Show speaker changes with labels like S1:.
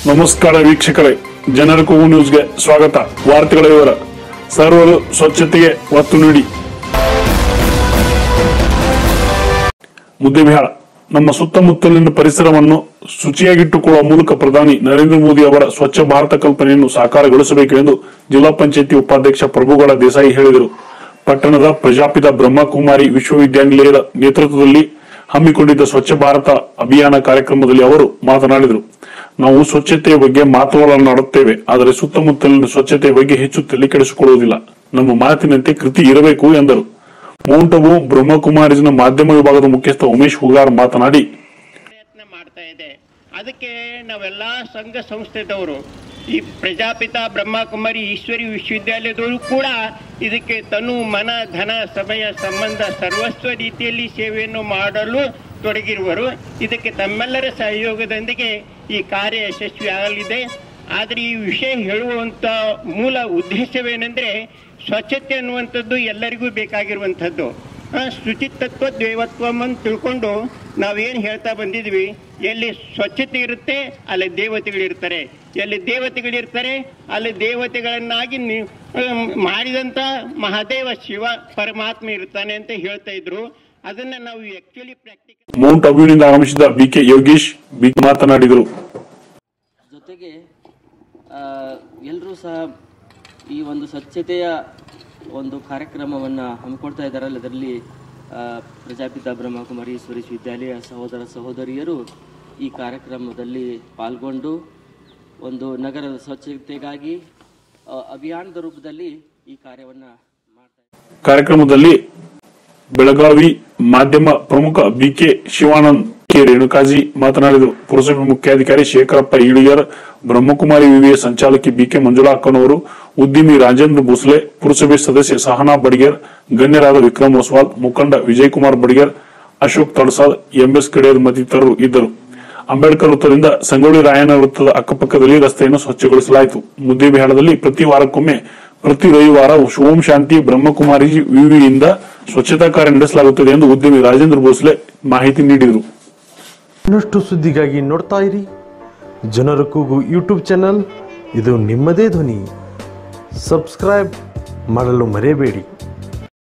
S1: ನಮಸ್ಕಾರ ವೀಕ್ಷಕರೇ ಜನರ ಕೂಗು ನ್ಯೂಸ್ಗೆ ಸ್ವಾಗತ ವಾರ್ತೆಗಳ ವಿವರ ಸರ್ವರು ಸ್ವಚ್ಛತೆಗೆ ಒತ್ತು ನೀಡಿ ಮುದ್ದೆಬಿಹಾಳ ನಮ್ಮ ಸುತ್ತಮುತ್ತಲಿನ ಪರಿಸರವನ್ನು ಶುಚಿಯಾಗಿಟ್ಟುಕೊಳ್ಳುವ ಮೂಲಕ ಪ್ರಧಾನಿ ನರೇಂದ್ರ ಮೋದಿ ಅವರ ಸ್ವಚ್ಛ ಭಾರತ ಕಲ್ಪನೆಯನ್ನು ಸಾಕಾರಗೊಳಿಸಬೇಕು ಎಂದು ಜಿಲ್ಲಾ ಪಂಚಾಯತಿ ಉಪಾಧ್ಯಕ್ಷ ಪ್ರಭುಗೌಡ ದೇಸಾಯಿ ಹೇಳಿದರು ಪಟ್ಟಣದ ಪ್ರಜಾಪಿತ ಬ್ರಹ್ಮಕುಮಾರಿ ವಿಶ್ವವಿದ್ಯಾನಿಲಯದ ನೇತೃತ್ವದಲ್ಲಿ ಹಮ್ಮಿಕೊಂಡಿದ್ದ ಸ್ವಚ್ಛ ಭಾರತ ಅಭಿಯಾನ ಕಾರ್ಯಕ್ರಮದಲ್ಲಿ ಅವರು ಮಾತನಾಡಿದರು ನಾವು ಸ್ವಚ್ಛತೆಯ ಬಗ್ಗೆ ಮಾತುಗಳನ್ನಾಡುತ್ತೇವೆ ಆದರೆ ಸುತ್ತಮುತ್ತಲಿನ ಸ್ವಚ್ಛತೆಯ ಬಗ್ಗೆ ಹೆಚ್ಚು ತಲೆ ಕೆಡಿಸಿಕೊಳ್ಳುವುದಿಲ್ಲ ನಮ್ಮ ಮಾತಿನಂತೆ ಕೃತಿ ಇರಬೇಕು ಎಂದರು ಮೌಂಟ್ ಅಬು ಬ್ರಹ್ಮಕುಮಾರಿಸ್ನ ಮಾಧ್ಯಮ ವಿಭಾಗದ ಮುಖ್ಯಸ್ಥ ಉಮೇಶ್ ಹುಗಾರ್ ಮಾತನಾಡಿ
S2: ಪ್ರಯತ್ನ ಮಾಡ್ತಾ ಇದೆ ಅದಕ್ಕೆ ನಾವೆಲ್ಲ ಸಂಘ ಸಂಸ್ಥೆದವರು ಈ ಪ್ರಜಾಪಿತ ಬ್ರಹ್ಮಕುಮಾರಿ ಈಶ್ವರಿ ವಿಶ್ವವಿದ್ಯಾಲಯದವರು ಕೂಡ ಇದಕ್ಕೆ ತನು ಮನ ಧನ ಸಮಯ ಸಂಬಂಧ ಸರ್ವಸ್ವ ರೀತಿಯಲ್ಲಿ ಸೇವೆಯನ್ನು ಮಾಡಲು ತೊಡಗಿರುವರು ಇದಕ್ಕೆ ತಮ್ಮೆಲ್ಲರ ಸಹಯೋಗದೊಂದಿಗೆ ಈ ಕಾರ್ಯ ಯಶಸ್ವಿ ಆಗಲಿದೆ ಆದರೆ ಈ ವಿಷಯ ಹೇಳುವಂತ ಮೂಲ ಉದ್ದೇಶವೇನೆಂದ್ರೆ ಸ್ವಚ್ಛತೆ ಅನ್ನುವಂಥದ್ದು ಎಲ್ಲರಿಗೂ ಬೇಕಾಗಿರುವಂಥದ್ದು ಆ, ಶುಚಿತ್ವ ದೇವತ್ವಂ ಅಂತ ತಿಳ್ಕೊಂಡು ನಾವೇನು ಹೇಳ್ತಾ ಬಂದಿದ್ವಿ ಎಲ್ಲಿ ಸ್ವಚ್ಛತೆ ಇರುತ್ತೆ ಅಲ್ಲಿ ದೇವತೆಗಳಿರ್ತಾರೆ ಎಲ್ಲಿ ದೇವತೆಗಳಿರ್ತಾರೆ ಅಲ್ಲಿ ದೇವತೆಗಳನ್ನಾಗಿ ನಿ- ಆಮ್, ಮಾಡಿದಂತ ಮಹಾದೇವ ಶಿವ ಪರಮಾತ್ಮ ಇರ್ತಾನೆ ಅಂತ ಹೇಳ್ತಾ ಇದ್ರು ಅದನ್ನ ನಾವು ಆಕ್ಚುಲಿ ಪ್ರಾಕ್ಟಿಕಲ್
S1: ಮೌಂಟ್ ಅಬುವಿನಿಂದ ಆಗಮಿಸಿದ ಬಿಕೆ ಯೋಗೇಶ್ ಬಿ ಮಾತನಾಡಿದರು
S3: ಜೊತೆಗೆ ಎಲ್ಲರೂ ಸಹ ಈ ಒಂದು ಸ್ವಚ್ಛತೆಯ ಒಂದು ಕಾರ್ಯಕ್ರಮವನ್ನು ಹಮ್ಮಿಕೊಳ್ತಾ ಇದ್ದಾರಲ್ಲ ಅದರಲ್ಲಿ ಆ, ಪ್ರಜಾಪಿತ ಬ್ರಹ್ಮಕುಮಾರಿ ಈಶ್ವರಿ ವಿಶ್ವವಿದ್ಯಾಲಯ ಸಹೋದರ ಸಹೋದರಿಯರು ಈ ಕಾರ್ಯಕ್ರಮದಲ್ಲಿ ಪಾಲ್ಗೊಂಡು ಒಂದು ನಗರದ ಸ್ವಚ್ಛತೆಗಾಗಿ ಆ, ಅಭಿಯಾನದ ರೂಪದಲ್ಲಿ ಈ ಕಾರ್ಯವನ್ನು ಮಾಡ್ತಾ ಇದ್ದಾರೆ
S1: ಕಾರ್ಯಕ್ರಮದಲ್ಲಿ ಬೆಳಗಾವಿ ಮಾಧ್ಯಮ ಪ್ರಮುಖ ಬಿಕೆ ಶಿವಾನಂದ್ ಕೆ ರೇಣುಕಾಜಿ ಮಾತನಾಡಿದರು ಪುರಸಭೆ ಮುಖ್ಯಾಧಿಕಾರಿ ಶೇಖರಪ್ಪ ಈಳಿಯರ್ ಬ್ರಹ್ಮಕುಮಾರಿ ವಿವಿಯ ಸಂಚಾಲಕಿ ಬಿಕೆ ಮಂಜುಳಾ ಅಕ್ಕನವರು ಉದ್ಯಮಿ ರಾಜೇಂದ್ರ ಭೋಸ್ಲೆ ಪುರಸಭೆ ಸದಸ್ಯ ಸಹನಾ ಬಡಿಗೇರ್ ಗಣ್ಯರಾದ ವಿಕ್ರಮ್ ಒಸ್ವಾಲ್ ಮುಖಂಡ ವಿಜಯಕುಮಾರ್ ಬಡಿಗೇರ್ ಅಶೋಕ್ ತಡಸಾದ್ ಎಂಎಸ್ ಕಡೇರ್ ಮತ್ತಿತರರು ಇದ್ದರು ಅಂಬೇಡ್ಕರ್ ವೃತ್ತದಿಂದ ಸಂಗೊಳ್ಳಿ ರಾಯಣ್ಣ ವೃತ್ತದ ಅಕ್ಕಪಕ್ಕದಲ್ಲಿ ರಸ್ತೆಯನ್ನು ಸ್ವಚ್ಛಗೊಳಿಸಲಾಯಿತು ಮುದ್ದೇಬಿಹಾಳದಲ್ಲಿ ಪ್ರತಿ ವಾರಕ್ಕೊಮ್ಮೆ ಪ್ರತಿ ರವಿವಾರ ಓಂ ಶಾಂತಿ ಬ್ರಹ್ಮಕುಮಾರಿ ವಿವಿಯಿಂದ ಸ್ವಚ್ಛತಾ ಕಾರ್ಯ ನಡೆಸಲಾಗುತ್ತದೆ ಎಂದು ಉದ್ಯಮಿ ರಾಜೇಂದ್ರ ಭೋಸ್ಲೆ ಮಾಹಿತಿ ನೀಡಿದರು
S4: ಇನ್ನಷ್ಟು ಸುದ್ದಿಗಾಗಿ ನೋಡ್ತಾ ಇರಿ ಜನರ ಕೂಗು ಯೂಟ್ಯೂಬ್ ಚಾನಲ್ ಇದು ನಿಮ್ಮದೇ ಧ್ವನಿ ಸಬ್ಸ್ಕ್ರೈಬ್ ಮಾಡಲು ಮರೆಯಬೇಡಿ